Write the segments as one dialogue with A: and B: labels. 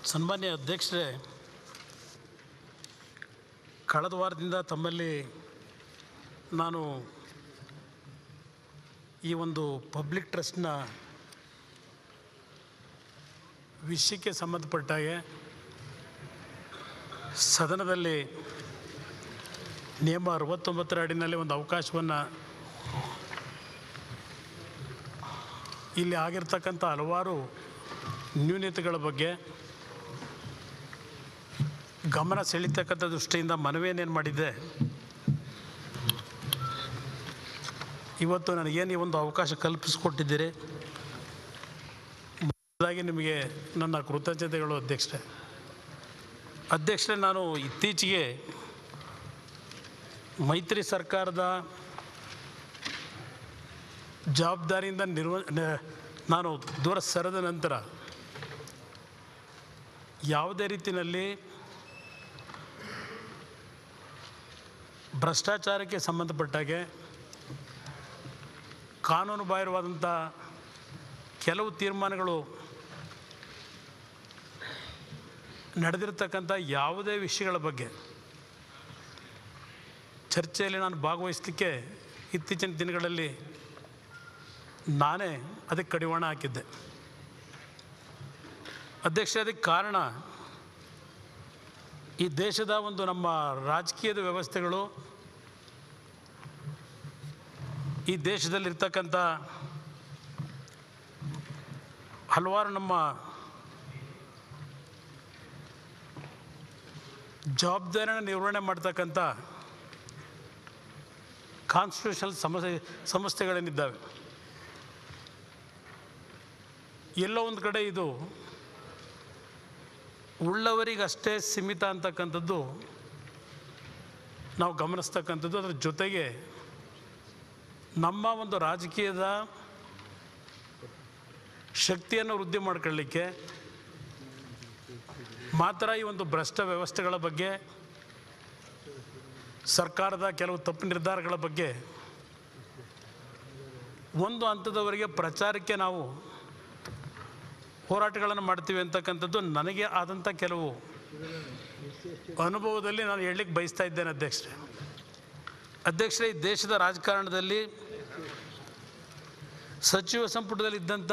A: ಸನ್ಮಾನ್ಯ ಅಧ್ಯಕ್ಷರೇ ಕಳೆದ ವಾರದಿಂದ ತಮ್ಮಲ್ಲಿ ನಾನು ಈ ಒಂದು ಪಬ್ಲಿಕ್ ಟ್ರಸ್ಟ್ನ ವಿಷಯಕ್ಕೆ ಸಂಬಂಧಪಟ್ಟಾಗೆ ಸದನದಲ್ಲಿ ನಿಯಮ ಅರವತ್ತೊಂಬತ್ತರ ಅಡಿನಲ್ಲಿ ಒಂದು ಅವಕಾಶವನ್ನು ಇಲ್ಲಿ ಆಗಿರ್ತಕ್ಕಂಥ ಹಲವಾರು ನ್ಯೂನತೆಗಳ ಬಗ್ಗೆ ಗಮನ ಸೆಳೀತಕ್ಕಂಥ ದೃಷ್ಟಿಯಿಂದ ಮನವಿಯನ್ನೇನು ಮಾಡಿದ್ದೆ ಇವತ್ತು ನನಗೇನು ಈ ಒಂದು ಅವಕಾಶ ಕಲ್ಪಿಸಿಕೊಟ್ಟಿದ್ದೀರಿ ಮೊದಲಾಗಿ ನಿಮಗೆ ನನ್ನ ಕೃತಜ್ಞತೆಗಳು ಅಧ್ಯಕ್ಷರೇ ಅಧ್ಯಕ್ಷರೇ ನಾನು ಇತ್ತೀಚೆಗೆ ಮೈತ್ರಿ ಸರ್ಕಾರದ ಜವಾಬ್ದಾರಿಯಿಂದ ನಿರ್ವ ನ- ನಾನು ದೂರ ಸರಿದ ನಂತರ ಯಾವುದೇ ರೀತಿಯಲ್ಲಿ ಭ್ರಷ್ಟಾಚಾರಕ್ಕೆ ಸಂಬಂಧಪಟ್ಟಾಗೆ ಕಾನೂನು ಬಾಹಿರವಾದಂಥ ಕೆಲವು ತೀರ್ಮಾನಗಳು ನಡೆದಿರ್ತಕ್ಕಂಥ ಯಾವುದೇ ವಿಷಯಗಳ ಬಗ್ಗೆ ಚರ್ಚೆಯಲ್ಲಿ ನಾನು ಭಾಗವಹಿಸಲಿಕ್ಕೆ ಇತ್ತೀಚಿನ ದಿನಗಳಲ್ಲಿ ನಾನೇ ಅದಕ್ಕೆ ಕಡಿವಾಣ ಹಾಕಿದ್ದೆ ಅಧ್ಯಕ್ಷ ಅದಕ್ಕೆ ಕಾರಣ ಈ ದೇಶದ ಒಂದು ನಮ್ಮ ರಾಜಕೀಯದ ವ್ಯವಸ್ಥೆಗಳು ಈ ದೇಶದಲ್ಲಿರ್ತಕ್ಕಂಥ ಹಲವಾರು ನಮ್ಮ ಜವಾಬ್ದಾರಿನ ನಿರ್ವಹಣೆ ಮಾಡ್ತಕ್ಕಂಥ ಕಾನ್ಸ್ಟಿಟ್ಯೂಷನಲ್ ಸಮಸ್ಯೆ ಸಂಸ್ಥೆಗಳೇನಿದ್ದಾವೆ ಎಲ್ಲೋ ಒಂದು ಕಡೆ ಇದು ಉಳ್ಳವರಿಗಷ್ಟೇ ಸೀಮಿತ ಅಂತಕ್ಕಂಥದ್ದು ನಾವು ಗಮನಿಸ್ತಕ್ಕಂಥದ್ದು ಅದರ ಜೊತೆಗೆ ನಮ್ಮ ಒಂದು ರಾಜಕೀಯದ ಶಕ್ತಿಯನ್ನು ವೃದ್ಧಿ ಮಾಡ್ಕೊಳ್ಳಿಕ್ಕೆ ಮಾತ್ರ ಈ ಒಂದು ಭ್ರಷ್ಟ ವ್ಯವಸ್ಥೆಗಳ ಬಗ್ಗೆ ಸರ್ಕಾರದ ಕೆಲವು ತಪ್ಪು ನಿರ್ಧಾರಗಳ ಬಗ್ಗೆ ಒಂದು ಹಂತದವರೆಗೆ ಪ್ರಚಾರಕ್ಕೆ ನಾವು ಹೋರಾಟಗಳನ್ನು ಮಾಡ್ತೀವಿ ಅಂತಕ್ಕಂಥದ್ದು ನನಗೆ ಆದಂಥ ಕೆಲವು ಅನುಭವದಲ್ಲಿ ನಾನು ಹೇಳಲಿಕ್ಕೆ ಬಯಸ್ತಾ ಇದ್ದೇನೆ ಅಧ್ಯಕ್ಷರೇ ಅಧ್ಯಕ್ಷರೇ ಈ ದೇಶದ ರಾಜಕಾರಣದಲ್ಲಿ ಸಚಿವ ಸಂಪುಟದಲ್ಲಿ ಇದ್ದಂಥ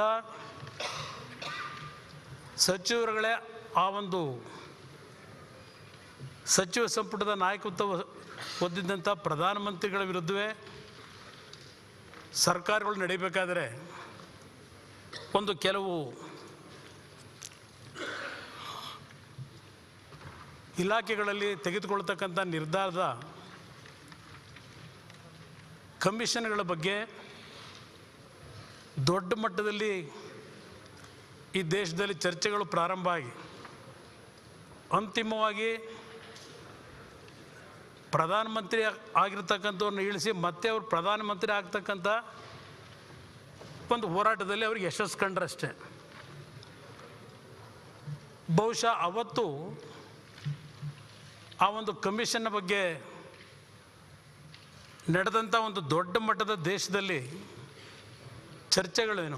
A: ಸಚಿವರುಗಳೇ ಆ ಒಂದು ಸಚಿವ ಸಂಪುಟದ ನಾಯಕತ್ವ ಹೊಂದಿದ್ದಂಥ ಪ್ರಧಾನಮಂತ್ರಿಗಳ ವಿರುದ್ಧವೇ ಸರ್ಕಾರಗಳು ನಡೀಬೇಕಾದರೆ ಒಂದು ಕೆಲವು ಇಲಾಖೆಗಳಲ್ಲಿ ತೆಗೆದುಕೊಳ್ತಕ್ಕಂಥ ನಿರ್ಧಾರದ ಕಮಿಷನ್ಗಳ ಬಗ್ಗೆ ದೊಡ್ಡ ಮಟ್ಟದಲ್ಲಿ ಈ ದೇಶದಲ್ಲಿ ಚರ್ಚೆಗಳು ಪ್ರಾರಂಭ ಆಗಿ ಅಂತಿಮವಾಗಿ ಪ್ರಧಾನಮಂತ್ರಿ ಆಗಿರ್ತಕ್ಕಂಥವ್ರನ್ನ ಇಳಿಸಿ ಮತ್ತೆ ಅವರು ಪ್ರಧಾನಮಂತ್ರಿ ಆಗ್ತಕ್ಕಂಥ ಒಂದು ಹೋರಾಟದಲ್ಲಿ ಅವ್ರಿಗೆ ಯಶಸ್ಸು ಕಂಡ್ರಷ್ಟೇ ಬಹುಶಃ ಅವತ್ತು ಆ ಒಂದು ಕಮಿಷನ್ನ ಬಗ್ಗೆ ನಡೆದಂಥ ಒಂದು ದೊಡ್ಡ ಮಟ್ಟದ ದೇಶದಲ್ಲಿ ಚರ್ಚೆಗಳೇನು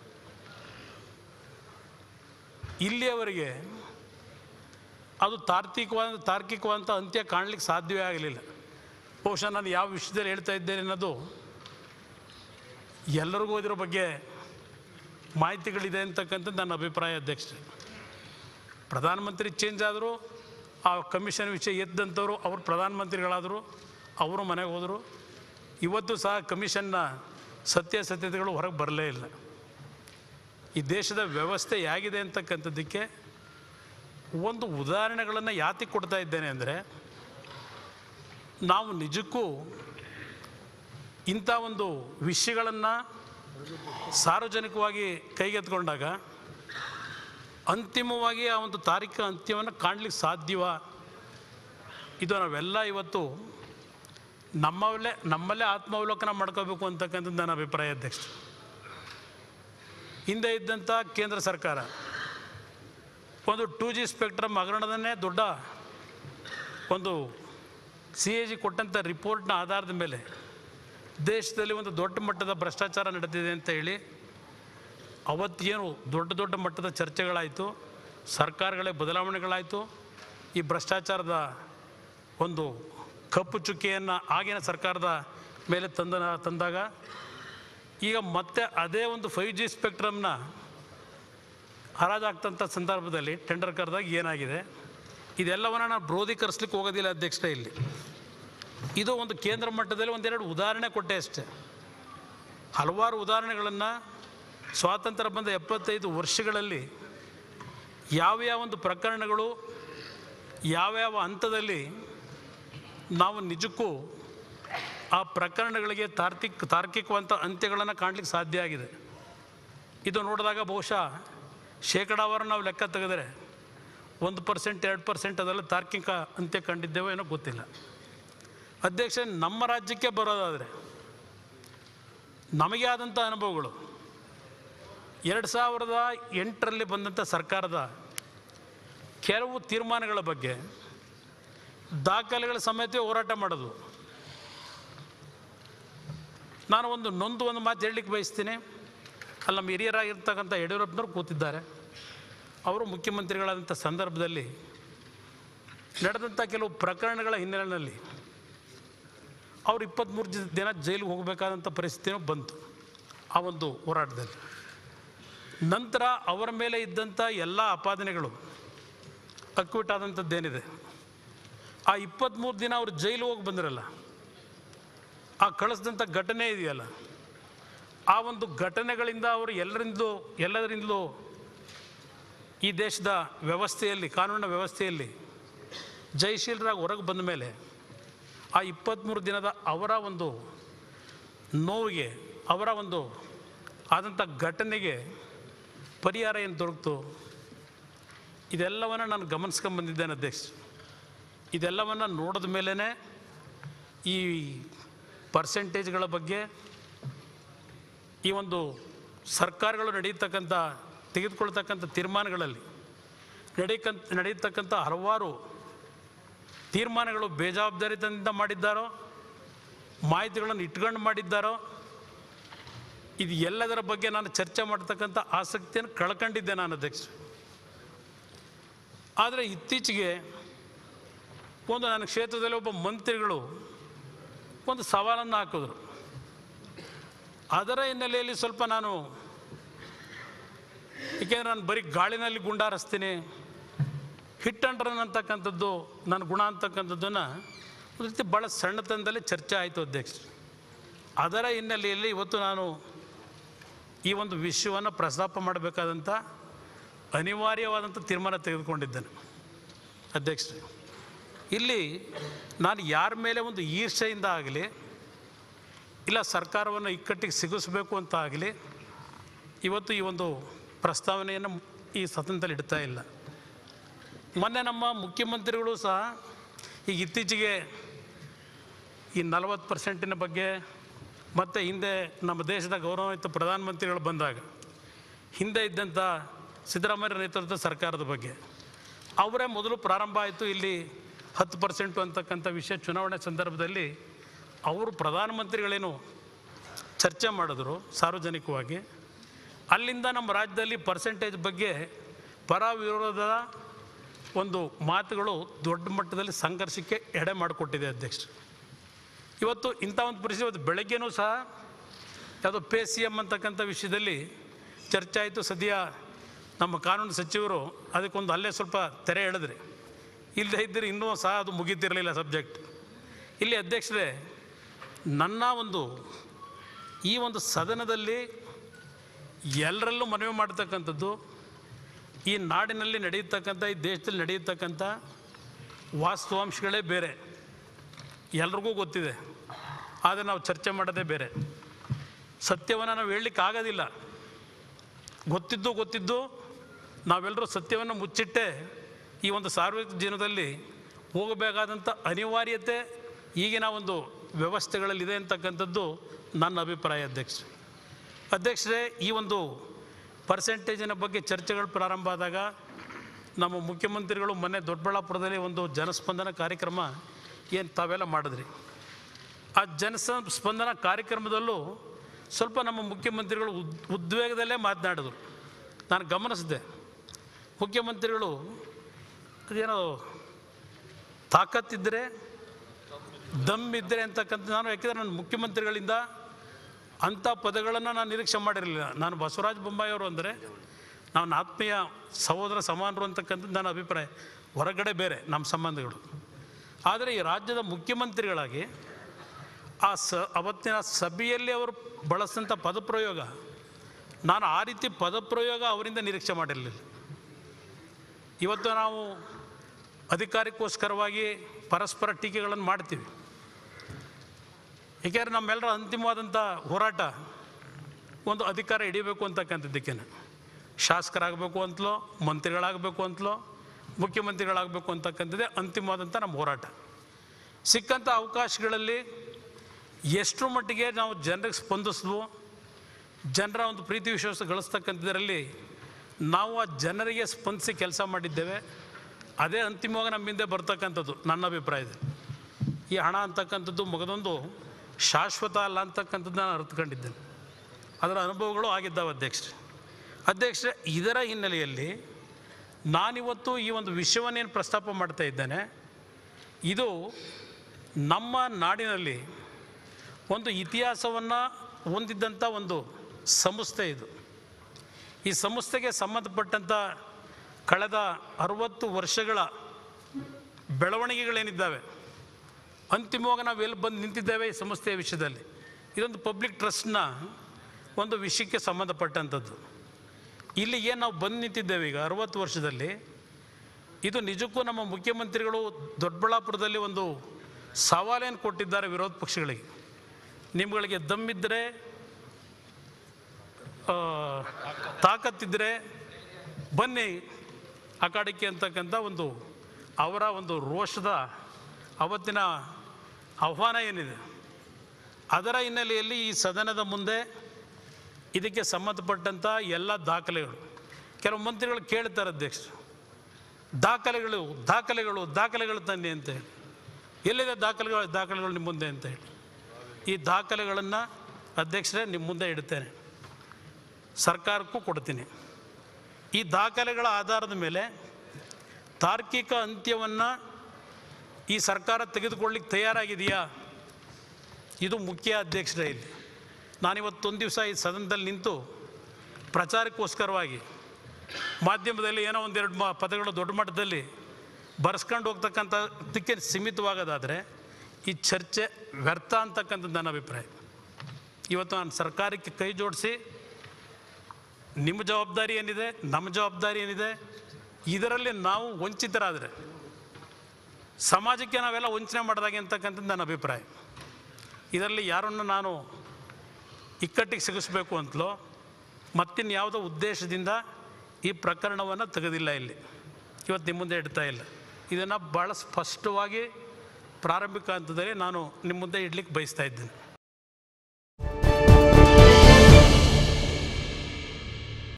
A: ಇಲ್ಲಿಯವರೆಗೆ ಅದು ತಾರ್ಕಿಕವಾದ ತಾರ್ಕಿಕವಾದಂಥ ಅಂತ್ಯ ಕಾಣಲಿಕ್ಕೆ ಸಾಧ್ಯವೇ ಆಗಲಿಲ್ಲ ಬಹುಶಃ ನಾನು ಯಾವ ವಿಷಯದಲ್ಲಿ ಹೇಳ್ತಾ ಇದ್ದೇನೆ ಅನ್ನೋದು ಎಲ್ಲರಿಗೂ ಇದರ ಬಗ್ಗೆ ಮಾಹಿತಿಗಳಿದೆ ಅಂತಕ್ಕಂಥದ್ದು ನನ್ನ ಅಭಿಪ್ರಾಯ ಅಧ್ಯಕ್ಷರೇ ಪ್ರಧಾನಮಂತ್ರಿ ಚೇಂಜ್ ಆದರು ಆ ಕಮಿಷನ್ ವಿಷಯ ಎದ್ದಂಥವ್ರು ಅವರು ಪ್ರಧಾನಮಂತ್ರಿಗಳಾದರು ಅವರು ಮನೆಗೆ ಹೋದರು ಇವತ್ತು ಸಹ ಕಮಿಷನ್ನ ಸತ್ಯಾಸತ್ಯತೆಗಳು ಹೊರಗೆ ಬರಲೇ ಇಲ್ಲ ಈ ದೇಶದ ವ್ಯವಸ್ಥೆ ಹೇಗಿದೆ ಅಂತಕ್ಕಂಥದ್ದಕ್ಕೆ ಒಂದು ಉದಾಹರಣೆಗಳನ್ನು ಯಾತಿಗೆ ಕೊಡ್ತಾ ಇದ್ದೇನೆ ಅಂದರೆ ನಾವು ನಿಜಕ್ಕೂ ಇಂಥ ಒಂದು ವಿಷಯಗಳನ್ನು ಸಾರ್ವಜನಿಕವಾಗಿ ಕೈಗೆತ್ಕೊಂಡಾಗ ಅಂತಿಮವಾಗಿ ಆ ಒಂದು ತಾರೀಖು ಅಂತ್ಯವನ್ನು ಕಾಣಲಿಕ್ಕೆ ಸಾಧ್ಯವ ಇದು ನಾವೆಲ್ಲ ಇವತ್ತು ನಮ್ಮಲ್ಲೇ ನಮ್ಮಲ್ಲೇ ಆತ್ಮಾವಲೋಕನ ಮಾಡ್ಕೋಬೇಕು ಅಂತಕ್ಕಂಥದ್ದು ನನ್ನ ಅಭಿಪ್ರಾಯ ಅಧ್ಯಕ್ಷ ಹಿಂದೆ ಇದ್ದಂಥ ಕೇಂದ್ರ ಸರ್ಕಾರ ಒಂದು ಟೂ ಜಿ ಸ್ಪೆಕ್ಟ್ರಮ್ ಹಗರಣದನ್ನೇ ದೊಡ್ಡ ಒಂದು ಸಿ ಎ ಜಿ ಕೊಟ್ಟಂಥ ರಿಪೋರ್ಟ್ನ ಆಧಾರದ ಮೇಲೆ ದೇಶದಲ್ಲಿ ಒಂದು ದೊಡ್ಡ ಮಟ್ಟದ ಭ್ರಷ್ಟಾಚಾರ ನಡೆದಿದೆ ಅಂತ ಹೇಳಿ ಅವತ್ತೇನು ದೊಡ್ಡ ದೊಡ್ಡ ಮಟ್ಟದ ಚರ್ಚೆಗಳಾಯಿತು ಸರ್ಕಾರಗಳೇ ಬದಲಾವಣೆಗಳಾಯಿತು ಈ ಭ್ರಷ್ಟಾಚಾರದ ಒಂದು ಕಪ್ಪು ಚುಕ್ಕಿಯನ್ನು ಆಗಿನ ಸರ್ಕಾರದ ಮೇಲೆ ತಂದ ತಂದಾಗ ಈಗ ಮತ್ತೆ ಅದೇ ಒಂದು ಫೈವ್ ಜಿ ಸ್ಪೆಕ್ಟ್ರಮ್ನ ಹರಾಜಾಗ್ತಂಥ ಸಂದರ್ಭದಲ್ಲಿ ಟೆಂಡರ್ ಕರೆದಾಗ ಏನಾಗಿದೆ ಇದೆಲ್ಲವನ್ನು ನಾನು ಬ್ರೋಧೀಕರಿಸ್ಲಿಕ್ಕೆ ಹೋಗೋದಿಲ್ಲ ಅಧ್ಯಕ್ಷರೇ ಇಲ್ಲಿ ಇದು ಒಂದು ಕೇಂದ್ರ ಮಟ್ಟದಲ್ಲಿ ಒಂದೆರಡು ಉದಾಹರಣೆ ಕೊಟ್ಟೆ ಅಷ್ಟೇ ಹಲವಾರು ಉದಾಹರಣೆಗಳನ್ನು ಸ್ವಾತಂತ್ರ್ಯ ಬಂದ ಎಪ್ಪತ್ತೈದು ವರ್ಷಗಳಲ್ಲಿ ಯಾವ್ಯಾವ ಒಂದು ಪ್ರಕರಣಗಳು ಯಾವ್ಯಾವ ಹಂತದಲ್ಲಿ ನಾವು ನಿಜಕ್ಕೂ ಆ ಪ್ರಕರಣಗಳಿಗೆ ತಾರ್ಕಿಕ ತಾರ್ಕಿಕವಂತ ಅಂತ್ಯಗಳನ್ನು ಕಾಣಲಿಕ್ಕೆ ಸಾಧ್ಯ ಆಗಿದೆ ಇದು ನೋಡಿದಾಗ ಬಹುಶಃ ಶೇಕಡಾವಾರು ನಾವು ಲೆಕ್ಕ ತೆಗೆದರೆ ಒಂದು ಪರ್ಸೆಂಟ್ ಎರಡು ಪರ್ಸೆಂಟ್ ಅದೆಲ್ಲ ತಾರ್ಕಿಕ ಅಂತ್ಯ ಕಂಡಿದ್ದೇವೋ ಏನೋ ಗೊತ್ತಿಲ್ಲ ಅಧ್ಯಕ್ಷ ನಮ್ಮ ರಾಜ್ಯಕ್ಕೆ ಬರೋದಾದರೆ ನಮಗೆ ಆದಂಥ ಅನುಭವಗಳು ಎರಡು ಸಾವಿರದ ಎಂಟರಲ್ಲಿ ಬಂದಂಥ ಸರ್ಕಾರದ ಕೆಲವು ತೀರ್ಮಾನಗಳ ಬಗ್ಗೆ ದಾಖಲೆಗಳ ಸಮೇತ ಹೋರಾಟ ಮಾಡೋದು ನಾನು ಒಂದು ನೊಂದು ಒಂದು ಮಾತು ಹೇಳಲಿಕ್ಕೆ ಬಯಸ್ತೀನಿ ಅಲ್ಲಿ ನಮ್ಮ ಹಿರಿಯರಾಗಿರ್ತಕ್ಕಂಥ ಯಡಿಯೂರಪ್ಪನವ್ರು ಕೂತಿದ್ದಾರೆ ಅವರು ಮುಖ್ಯಮಂತ್ರಿಗಳಾದಂಥ ಸಂದರ್ಭದಲ್ಲಿ ನಡೆದಂಥ ಕೆಲವು ಪ್ರಕರಣಗಳ ಹಿನ್ನೆಲೆಯಲ್ಲಿ ಅವ್ರು ಇಪ್ಪತ್ತ್ಮೂರು ದಿನ ಜೈಲಿಗೆ ಹೋಗಬೇಕಾದಂಥ ಪರಿಸ್ಥಿತಿನೂ ಬಂತು ಆ ಒಂದು ಹೋರಾಟದಲ್ಲಿ ನಂತರ ಅವರ ಮೇಲೆ ಇದ್ದಂಥ ಎಲ್ಲ ಆಪಾದನೆಗಳು ಅಕ್ವಿಟ್ ಆದಂಥದ್ದೇನಿದೆ ಆ ಇಪ್ಪತ್ತ್ಮೂರು ದಿನ ಅವರು ಜೈಲು ಹೋಗಿ ಬಂದಿರಲ್ಲ ಆ ಕಳಿಸಿದಂಥ ಘಟನೆ ಇದೆಯಲ್ಲ ಆ ಒಂದು ಘಟನೆಗಳಿಂದ ಅವರು ಎಲ್ಲರಿಂದಲೂ ಎಲ್ಲದರಿಂದಲೂ ಈ ದೇಶದ ವ್ಯವಸ್ಥೆಯಲ್ಲಿ ಕಾನೂನಿನ ವ್ಯವಸ್ಥೆಯಲ್ಲಿ ಜಯಶೀಲರಾಗಿ ಹೊರಗೆ ಬಂದ ಮೇಲೆ ಆ ಇಪ್ಪತ್ತ್ಮೂರು ದಿನದ ಅವರ ಒಂದು ನೋವಿಗೆ ಅವರ ಒಂದು ಆದಂಥ ಘಟನೆಗೆ ಪರಿಹಾರ ಏನು ದೊರಕಿತು ಇದೆಲ್ಲವನ್ನು ನಾನು ಗಮನಿಸ್ಕೊಂಬಂದಿದ್ದೇನೆ ಅಧ್ಯಕ್ಷ ಇದೆಲ್ಲವನ್ನು ನೋಡಿದ ಮೇಲೇ ಈ ಪರ್ಸೆಂಟೇಜ್ಗಳ ಬಗ್ಗೆ ಈ ಒಂದು ಸರ್ಕಾರಗಳು ನಡೀತಕ್ಕಂಥ ತೆಗೆದುಕೊಳ್ತಕ್ಕಂಥ ತೀರ್ಮಾನಗಳಲ್ಲಿ ನಡೀಕಂತ ನಡೀತಕ್ಕಂಥ ಹಲವಾರು ತೀರ್ಮಾನಗಳು ಬೇಜವಾಬ್ದಾರಿತನದಿಂದ ಮಾಡಿದ್ದಾರೋ ಮಾಹಿತಿಗಳನ್ನು ಇಟ್ಕೊಂಡು ಮಾಡಿದ್ದಾರೋ ಇದು ಎಲ್ಲದರ ಬಗ್ಗೆ ನಾನು ಚರ್ಚೆ ಮಾಡ್ತಕ್ಕಂಥ ಆಸಕ್ತಿಯನ್ನು ಕಳ್ಕೊಂಡಿದ್ದೆ ನಾನು ಅಧ್ಯಕ್ಷ ಆದರೆ ಇತ್ತೀಚೆಗೆ ಒಂದು ನನ್ನ ಕ್ಷೇತ್ರದಲ್ಲಿ ಒಬ್ಬ ಮಂತ್ರಿಗಳು ಒಂದು ಸವಾಲನ್ನು ಹಾಕಿದ್ರು ಅದರ ಹಿನ್ನೆಲೆಯಲ್ಲಿ ಸ್ವಲ್ಪ ನಾನು ಏಕೆಂದರೆ ನಾನು ಬರೀ ಗಾಳಿನಲ್ಲಿ ಗುಂಡಾರಿಸ್ತೀನಿ ಹಿಟ್ ಅಂಡ್ ರನ್ ಅಂತಕ್ಕಂಥದ್ದು ನನ್ನ ಗುಣ ಅಂತಕ್ಕಂಥದ್ದನ್ನು ಒಂದು ರೀತಿ ಭಾಳ ಸಣ್ಣತನದಲ್ಲಿ ಚರ್ಚೆ ಆಯಿತು ಅಧ್ಯಕ್ಷ ಅದರ ಹಿನ್ನೆಲೆಯಲ್ಲಿ ಇವತ್ತು ನಾನು ಈ ಒಂದು ವಿಷಯವನ್ನು ಪ್ರಸ್ತಾಪ ಮಾಡಬೇಕಾದಂಥ ಅನಿವಾರ್ಯವಾದಂಥ ತೀರ್ಮಾನ ತೆಗೆದುಕೊಂಡಿದ್ದೇನೆ ಅಧ್ಯಕ್ಷರೇ ಇಲ್ಲಿ ನಾನು ಯಾರ ಮೇಲೆ ಒಂದು ಈರ್ಷೆಯಿಂದ ಆಗಲಿ ಇಲ್ಲ ಸರ್ಕಾರವನ್ನು ಇಕ್ಕಟ್ಟಿಗೆ ಸಿಗಿಸ್ಬೇಕು ಅಂತ ಆಗಲಿ ಇವತ್ತು ಈ ಒಂದು ಪ್ರಸ್ತಾವನೆಯನ್ನು ಈ ಸದನದಲ್ಲಿ ಇಡ್ತಾ ಇಲ್ಲ ಮೊನ್ನೆ ನಮ್ಮ ಮುಖ್ಯಮಂತ್ರಿಗಳು ಸಹ ಈಗ ಇತ್ತೀಚೆಗೆ ಈ ನಲವತ್ತು ಪರ್ಸೆಂಟಿನ ಬಗ್ಗೆ ಮತ್ತು ಹಿಂದೆ ನಮ್ಮ ದೇಶದ ಗೌರವಾನ್ವಿತ ಪ್ರಧಾನಮಂತ್ರಿಗಳು ಬಂದಾಗ ಹಿಂದೆ ಇದ್ದಂಥ ಸಿದ್ದರಾಮಯ್ಯ ನೇತೃತ್ವದ ಸರ್ಕಾರದ ಬಗ್ಗೆ ಅವರೇ ಮೊದಲು ಪ್ರಾರಂಭ ಆಯಿತು ಇಲ್ಲಿ ಹತ್ತು ಪರ್ಸೆಂಟು ಅಂತಕ್ಕಂಥ ವಿಷಯ ಚುನಾವಣೆ ಸಂದರ್ಭದಲ್ಲಿ ಅವರು ಪ್ರಧಾನಮಂತ್ರಿಗಳೇನು ಚರ್ಚೆ ಮಾಡಿದ್ರು ಸಾರ್ವಜನಿಕವಾಗಿ ಅಲ್ಲಿಂದ ನಮ್ಮ ರಾಜ್ಯದಲ್ಲಿ ಪರ್ಸೆಂಟೇಜ್ ಬಗ್ಗೆ ಪರ ವಿರೋಧದ ಒಂದು ಮಾತುಗಳು ದೊಡ್ಡ ಮಟ್ಟದಲ್ಲಿ ಸಂಘರ್ಷಕ್ಕೆ ಎಡೆ ಮಾಡಿಕೊಟ್ಟಿದೆ ಅಧ್ಯಕ್ಷರು ಇವತ್ತು ಇಂಥ ಒಂದು ಪರಿಸ್ಥಿತಿ ಇವತ್ತು ಬೆಳಗ್ಗೆನೂ ಸಹ ಯಾವುದೋ ಪೇ ಸಿ ಎಮ್ ಅಂತಕ್ಕಂಥ ವಿಷಯದಲ್ಲಿ ಚರ್ಚೆ ಆಯಿತು ಸದ್ಯ ನಮ್ಮ ಕಾನೂನು ಸಚಿವರು ಅದಕ್ಕೊಂದು ಅಲ್ಲೇ ಸ್ವಲ್ಪ ತೆರೆ ಎಳೆದ್ರಿ ಇಲ್ಲದೆ ಇದ್ದರೆ ಇನ್ನೂ ಸಹ ಅದು ಮುಗೀತಿರಲಿಲ್ಲ ಸಬ್ಜೆಕ್ಟ್ ಇಲ್ಲಿ ಅಧ್ಯಕ್ಷರೇ ನನ್ನ ಒಂದು ಈ ಒಂದು ಸದನದಲ್ಲಿ ಎಲ್ಲರಲ್ಲೂ ಮನವಿ ಮಾಡ್ತಕ್ಕಂಥದ್ದು ಈ ನಾಡಿನಲ್ಲಿ ನಡೆಯತಕ್ಕಂಥ ಈ ದೇಶದಲ್ಲಿ ನಡೆಯತಕ್ಕಂಥ ವಾಸ್ತವಾಂಶಗಳೇ ಬೇರೆ ಎಲ್ರಿಗೂ ಗೊತ್ತಿದೆ ಆದರೆ ನಾವು ಚರ್ಚೆ ಮಾಡೋದೇ ಬೇರೆ ಸತ್ಯವನ್ನು ನಾವು ಹೇಳಲಿಕ್ಕೆ ಆಗೋದಿಲ್ಲ ಗೊತ್ತಿದ್ದು ಗೊತ್ತಿದ್ದು ನಾವೆಲ್ಲರೂ ಸತ್ಯವನ್ನು ಮುಚ್ಚಿಟ್ಟೆ ಈ ಒಂದು ಸಾರ್ವಜನಿಕ ಜೀವನದಲ್ಲಿ ಹೋಗಬೇಕಾದಂಥ ಅನಿವಾರ್ಯತೆ ಈಗಿನ ಒಂದು ವ್ಯವಸ್ಥೆಗಳಲ್ಲಿದೆ ಅಂತಕ್ಕಂಥದ್ದು ನನ್ನ ಅಭಿಪ್ರಾಯ ಅಧ್ಯಕ್ಷ ಅಧ್ಯಕ್ಷರೇ ಈ ಒಂದು ಪರ್ಸೆಂಟೇಜಿನ ಬಗ್ಗೆ ಚರ್ಚೆಗಳು ಪ್ರಾರಂಭ ಆದಾಗ ನಮ್ಮ ಮುಖ್ಯಮಂತ್ರಿಗಳು ಮೊನ್ನೆ ದೊಡ್ಡಬಳ್ಳಾಪುರದಲ್ಲಿ ಒಂದು ಜನಸ್ಪಂದನ ಕಾರ್ಯಕ್ರಮ ಏನು ತಾವೆಲ್ಲ ಮಾಡಿದ್ರಿ ಆ ಜನಸ ಸ್ಪಂದನ ಕಾರ್ಯಕ್ರಮದಲ್ಲೂ ಸ್ವಲ್ಪ ನಮ್ಮ ಮುಖ್ಯಮಂತ್ರಿಗಳು ಉದ್ ಉದ್ವೇಗದಲ್ಲೇ ಮಾತನಾಡಿದ್ರು ನಾನು ಗಮನಿಸಿದೆ ಮುಖ್ಯಮಂತ್ರಿಗಳು ಅದೇನೋ ತಾಕತ್ತಿದ್ದರೆ ದಮ್ ಇದ್ದರೆ ಅಂತಕ್ಕಂಥ ನಾನು ಯಾಕೆಂದರೆ ನಾನು ಮುಖ್ಯಮಂತ್ರಿಗಳಿಂದ ಅಂಥ ಪದಗಳನ್ನು ನಾನು ನಿರೀಕ್ಷೆ ಮಾಡಿರಲಿಲ್ಲ ನಾನು ಬಸವರಾಜ ಬೊಮ್ಮಾಯಿ ಅವರು ಅಂದರೆ ನಾವು ಆತ್ಮೀಯ ಸಹೋದರ ಸಮಾನರು ಅಂತಕ್ಕಂಥದ್ದು ನನ್ನ ಅಭಿಪ್ರಾಯ ಹೊರಗಡೆ ಬೇರೆ ನಮ್ಮ ಸಂಬಂಧಗಳು ಆದರೆ ಈ ರಾಜ್ಯದ ಮುಖ್ಯಮಂತ್ರಿಗಳಾಗಿ ಆ ಸ ಅವತ್ತಿನ ಸಭೆಯಲ್ಲಿ ಅವರು ಬಳಸಿದಂಥ ಪದಪ್ರಯೋಗ ನಾನು ಆ ರೀತಿ ಪದಪ್ರಯೋಗ ಅವರಿಂದ ನಿರೀಕ್ಷೆ ಮಾಡಿರಲಿಲ್ಲ ಇವತ್ತು ನಾವು ಅಧಿಕಾರಕ್ಕೋಸ್ಕರವಾಗಿ ಪರಸ್ಪರ ಟೀಕೆಗಳನ್ನು ಮಾಡ್ತೀವಿ ಏಕೆಂದರೆ ನಮ್ಮೆಲ್ಲರ ಅಂತಿಮವಾದಂಥ ಹೋರಾಟ ಒಂದು ಅಧಿಕಾರ ಹಿಡಿಬೇಕು ಅಂತಕ್ಕಂಥದ್ದಕ್ಕೆ ಶಾಸಕರಾಗಬೇಕು ಅಂತಲೋ ಮಂತ್ರಿಗಳಾಗಬೇಕು ಅಂತಲೋ ಮುಖ್ಯಮಂತ್ರಿಗಳಾಗಬೇಕು ಅಂತಕ್ಕಂಥದ್ದೇ ಅಂತಿಮವಾದಂಥ ನಮ್ಮ ಹೋರಾಟ ಸಿಕ್ಕಂಥ ಅವಕಾಶಗಳಲ್ಲಿ ಎಷ್ಟರ ಮಟ್ಟಿಗೆ ನಾವು ಜನರಿಗೆ ಸ್ಪಂದಿಸಿದ್ವು ಜನರ ಒಂದು ಪ್ರೀತಿ ವಿಶ್ವಾಸ ಗಳಿಸ್ತಕ್ಕಂಥದ್ರಲ್ಲಿ ನಾವು ಆ ಜನರಿಗೆ ಸ್ಪಂದಿಸಿ ಕೆಲಸ ಮಾಡಿದ್ದೇವೆ ಅದೇ ಅಂತಿಮವಾಗಿ ನಮ್ಮಿಂದ ಬರ್ತಕ್ಕಂಥದ್ದು ನನ್ನ ಅಭಿಪ್ರಾಯದಲ್ಲಿ ಈ ಹಣ ಅಂತಕ್ಕಂಥದ್ದು ಮಗದೊಂದು ಶಾಶ್ವತ ಅಲ್ಲ ಅಂತಕ್ಕಂಥದ್ದು ನಾನು ಅರ್ಥಕೊಂಡಿದ್ದೇನೆ ಅದರ ಅನುಭವಗಳು ಆಗಿದ್ದಾವೆ ಅಧ್ಯಕ್ಷರೇ ಅಧ್ಯಕ್ಷರೇ ಇದರ ಹಿನ್ನೆಲೆಯಲ್ಲಿ ನಾನಿವತ್ತು ಈ ಒಂದು ವಿಷಯವನ್ನೇನು ಪ್ರಸ್ತಾಪ ಮಾಡ್ತಾ ಇದ್ದೇನೆ ಇದು ನಮ್ಮ ನಾಡಿನಲ್ಲಿ ಒಂದು ಇತಿಹಾಸವನ್ನು ಹೊಂದಿದ್ದಂಥ ಒಂದು ಸಂಸ್ಥೆ ಇದು ಈ ಸಂಸ್ಥೆಗೆ ಸಂಬಂಧಪಟ್ಟಂಥ ಕಳೆದ ಅರುವತ್ತು ವರ್ಷಗಳ ಬೆಳವಣಿಗೆಗಳೇನಿದ್ದಾವೆ ಅಂತಿಮವಾಗಿ ನಾವು ಎಲ್ಲಿ ಬಂದು ನಿಂತಿದ್ದೇವೆ ಈ ಸಂಸ್ಥೆಯ ವಿಷಯದಲ್ಲಿ ಇದೊಂದು ಪಬ್ಲಿಕ್ ಟ್ರಸ್ಟ್ನ ಒಂದು ವಿಷಯಕ್ಕೆ ಸಂಬಂಧಪಟ್ಟಂಥದ್ದು ಇಲ್ಲಿ ಏನು ನಾವು ಬಂದು ನಿಂತಿದ್ದೇವೆ ಈಗ ಅರುವತ್ತು ವರ್ಷದಲ್ಲಿ ಇದು ನಿಜಕ್ಕೂ ನಮ್ಮ ಮುಖ್ಯಮಂತ್ರಿಗಳು ದೊಡ್ಡಬಳ್ಳಾಪುರದಲ್ಲಿ ಒಂದು ಸವಾಲೇನು ಕೊಟ್ಟಿದ್ದಾರೆ ವಿರೋಧ ಪಕ್ಷಗಳಿಗೆ ನಿಮ್ಗಳಿಗೆ ದಮ್ಮಿದ್ದರೆ ಆ, ತಾಕತ್ತಿದ್ದರೆ ಬನ್ನಿ ಅಖಾಡಕ್ಕೆ ಅಂತಕ್ಕಂಥ ಒಂದು ಅವರ ಒಂದು ರೋಷದ ಅವತ್ತಿನ ಆಹ್ವಾನ ಏನಿದೆ ಅದರ ಹಿನ್ನೆಲೆಯಲ್ಲಿ ಈ ಸದನದ ಮುಂದೆ ಇದಕ್ಕೆ ಸಂಬಂಧಪಟ್ಟಂಥ ಎಲ್ಲ ದಾಖಲೆಗಳು ಕೆಲವು ಮಂತ್ರಿಗಳು ಕೇಳ್ತಾರೆ ಅಧ್ಯಕ್ಷರು ದಾಖಲೆಗಳು ದಾಖಲೆಗಳು ದಾಖಲೆಗಳು ತನ್ನಿ ಅಂತ ಹೇಳಿ ಎಲ್ಲಿದೆ ದಾಖಲೆಗಳು ದಾಖಲೆಗಳು ನಿಮ್ಮ ಮುಂದೆ ಅಂತ ಹೇಳಿ ಈ ದಾಖಲೆಗಳನ್ನು ಅಧ್ಯಕ್ಷರೇ ನಿಮ್ಮ ಮುಂದೆ ಇಡ್ತೇನೆ ಸರ್ಕಾರಕ್ಕೂ ಕೊಡ್ತೀನಿ ಈ ದಾಖಲೆಗಳ ಆಧಾರದ ಮೇಲೆ ತಾರ್ಕಿಕ ಅಂತ್ಯವನ್ನು ಈ ಸರ್ಕಾರ ತೆಗೆದುಕೊಳ್ಳಿಕ್ಕೆ ತಯಾರಾಗಿದೆಯಾ ಇದು ಮುಖ್ಯ ಅಧ್ಯಕ್ಷರೇ ಇಲ್ಲಿ ನಾನಿವತ್ತೊಂದು ದಿವಸ ಈ ಸದನದಲ್ಲಿ ನಿಂತು ಪ್ರಚಾರಕ್ಕೋಸ್ಕರವಾಗಿ ಮಾಧ್ಯಮದಲ್ಲಿ ಏನೋ ಒಂದೆರಡು ಮ ಪದಗಳು ದೊಡ್ಡ ಮಟ್ಟದಲ್ಲಿ ಬರ್ಸ್ಕೊಂಡು ಹೋಗ್ತಕ್ಕಂಥದ್ದಕ್ಕೆ ಸೀಮಿತವಾಗೋದಾದರೆ ಈ ಚರ್ಚೆ ವ್ಯರ್ಥ ಅಂತಕ್ಕಂಥದ್ದು ನನ್ನ ಅಭಿಪ್ರಾಯ ಇವತ್ತು ನಾನು ಸರ್ಕಾರಕ್ಕೆ ಕೈ ಜೋಡಿಸಿ ನಿಮ್ಮ ಜವಾಬ್ದಾರಿ ಏನಿದೆ ನಮ್ಮ ಜವಾಬ್ದಾರಿ ಏನಿದೆ ಇದರಲ್ಲಿ ನಾವು ವಂಚಿತರಾದರೆ ಸಮಾಜಕ್ಕೆ ನಾವೆಲ್ಲ ವಂಚನೆ ಮಾಡಿದಾಗೆ ಅಂತಕ್ಕಂಥದ್ದು ನನ್ನ ಅಭಿಪ್ರಾಯ ಇದರಲ್ಲಿ ಯಾರನ್ನು ನಾನು ಇಕ್ಕಟ್ಟಿಗೆ ಸಿಗಿಸ್ಬೇಕು ಅಂತಲೋ ಮತ್ತಿನ್ಯಾವುದೋ ಉದ್ದೇಶದಿಂದ ಈ ಪ್ರಕರಣವನ್ನು ತೆಗೆದಿಲ್ಲ ಇಲ್ಲಿ ಇವತ್ತು ನಿಮ್ಮ ಮುಂದೆ ಇಡ್ತಾ ಇಲ್ಲ ಇದನ್ನು ಭಾಳ ಸ್ಪಷ್ಟವಾಗಿ ಪ್ರಾರಂಭಿಕ ಹಂತದಲ್ಲಿ ನಾನು ನಿಮ್ಮ ಮುಂದೆ ಇಡ್ಲಿಕ್ಕೆ ಬಯಸ್ತಾ ಇದ್ದೇನೆ